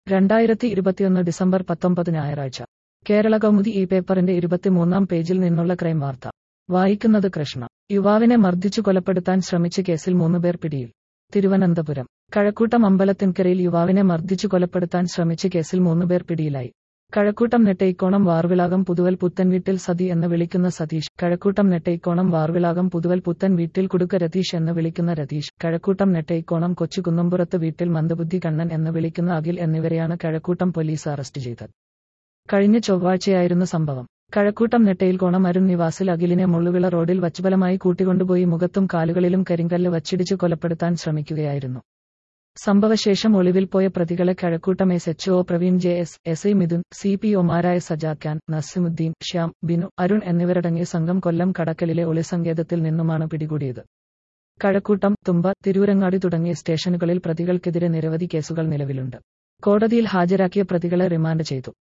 രണ്ടായിരത്തി ഇരുപത്തിയൊന്ന് ഡിസംബർ പത്തൊമ്പത് ഞായറാഴ്ച കേരള കൗമുദി ഈ പേപ്പറിന്റെ ഇരുപത്തിമൂന്നാം പേജിൽ നിന്നുള്ള ക്രൈം വാർത്ത വായിക്കുന്നത് കൃഷ്ണ യുവാവിനെ മർദ്ദിച്ചു കൊലപ്പെടുത്താൻ ശ്രമിച്ച കേസിൽ മൂന്നുപേർ പിടിയിൽ തിരുവനന്തപുരം കഴക്കൂട്ടം അമ്പലത്തിൻകരയിൽ യുവാവിനെ മർദ്ദിച്ചു കൊലപ്പെടുത്താൻ ശ്രമിച്ച കേസിൽ മൂന്നുപേർ പിടിയിലായി കഴക്കൂട്ടം നെട്ടയിക്കോണം വാർവിളാകം പുതുവൽ പുത്തൻ വീട്ടിൽ സതി എന്ന് വിളിക്കുന്ന സതീഷ് കഴക്കൂട്ടം നെട്ടയിക്കോണം വാർവിളാകം പുതുവൽ പുത്തൻ വീട്ടിൽ കുടുക്ക രതീഷ് എന്ന് വിളിക്കുന്ന രതീഷ് കഴക്കൂട്ടം നെട്ടയിക്കോണം കൊച്ചു കുന്നമ്പുറത്ത് വീട്ടിൽ മന്ദബുദ്ധി കണ്ണൻ എന്ന് വിളിക്കുന്ന അഖിൽ എന്നിവരെയാണ് കഴക്കൂട്ടം പോലീസ് അറസ്റ്റ് ചെയ്തത് കഴിഞ്ഞ ചൊവ്വാഴ്ചയായിരുന്നു സംഭവം കഴക്കൂട്ടം നെട്ടയിൽകോണം അരുൺ നിവാസിൽ അഖിലിനെ മുള്ളുവിള റോഡിൽ വച്ചുബലമായി കൂട്ടിക്കൊണ്ടുപോയി മുഖത്തും കാലുകളിലും കരിങ്കല്ല് വച്ചിടിച്ച് കൊലപ്പെടുത്താൻ ശ്രമിക്കുകയായിരുന്നു സംഭവശേഷം ഒളിവിൽ പോയ പ്രതികളെ Kazhakkoottam S H O Praveen J S S I Mithun C P ഒമാരായ സജാദ് ഖാൻ നസിമുദ്ദീൻ ശ്യാം ബിനു അരുൺ എന്നിവരടങ്ങിയ സംഘം കൊല്ലം കടക്കലിലെ ഒളിസങ്കേതത്തിൽ നിന്നുമാണ് പിടികൂടിയത് കഴക്കൂട്ടം തുമ്പ തിരൂരങ്ങാടി തുടങ്ങിയ സ്റ്റേഷനുകളിൽ പ്രതികൾക്കെതിരെ നിരവധി കേസുകൾ നിലവിലുണ്ട് കോടതിയിൽ ഹാജരാക്കിയ പ്രതികളെ റിമാൻഡ് ചെയ്തു